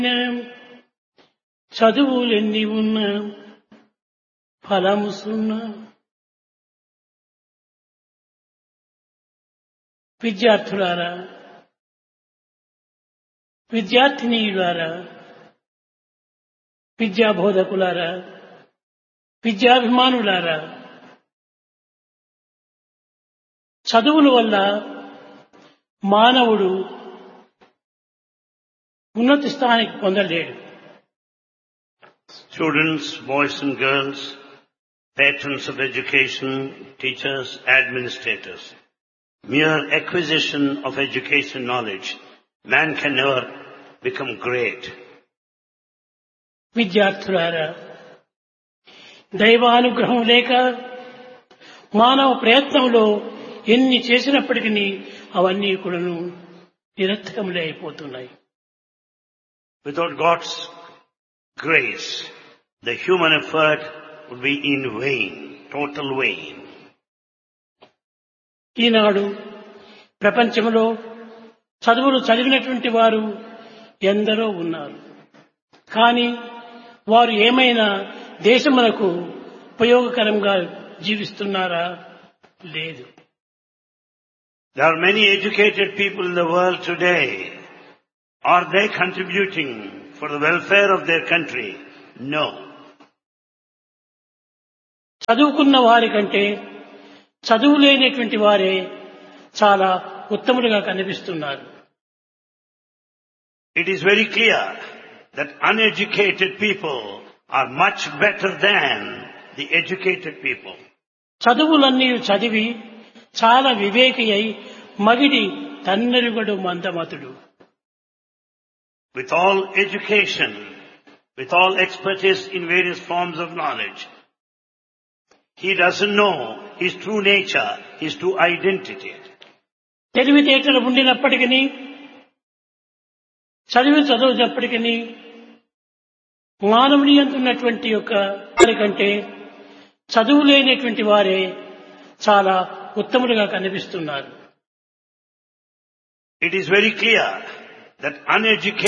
చదువులెన్ని ఉన్నా ఫలము సున్నా విద్యార్థులారా విద్యార్థినీయులారా విద్యా బోధకులారా విద్యాభిమానులారా చదువుల వల్ల మానవుడు ఉన్నత స్థానానికి పొందలేడు Students, boys and girls, patrons of education, teachers, administrators. Mere acquisition of education knowledge, man can never become great. విద్యార్థులారా దైవానుగ్రహం లేక మానవ ప్రయత్నంలో ఎన్ని చేసినప్పటికీ అవన్నీ కూడాను నిరర్థకములే అయిపోతున్నాయి Without God's grace, the human effort would be in vain, total vain. ఈనాడు ప్రపంచంలో చదువులు చదివినటువంటి వారు ఎందరో ఉన్నారు కానీ వారు ఏమైనా దేశమునకు ఉపయోగకరంగా జీవిస్తున్నారా లేదు There are many educated people in the world today. Are they contributing for the welfare of their country? No. చదువుకున్న వారి కంటే చదువు లేనటువంటి వారే చాలా ఉత్తములుగా కనిపిస్తున్నారు It is very clear that uneducated people are much better than the educated people. చదువులన్నీ చదివి చాలా వివేకి అయి మగిడి తన్నెరుగడు మందమతుడు With all education, with all expertise in various forms of knowledge, he doesn't know his true nature, his true identity. తెలివితేటలు ఉండినప్పటికీ చదివి చదివినప్పటికీ మానవుని ఉన్నటువంటి యొక్క వారి కంటే చదువు లేనటువంటి వారే చాలా ఉత్తములుగా కనిపిస్తున్నారు It is very clear that uneducated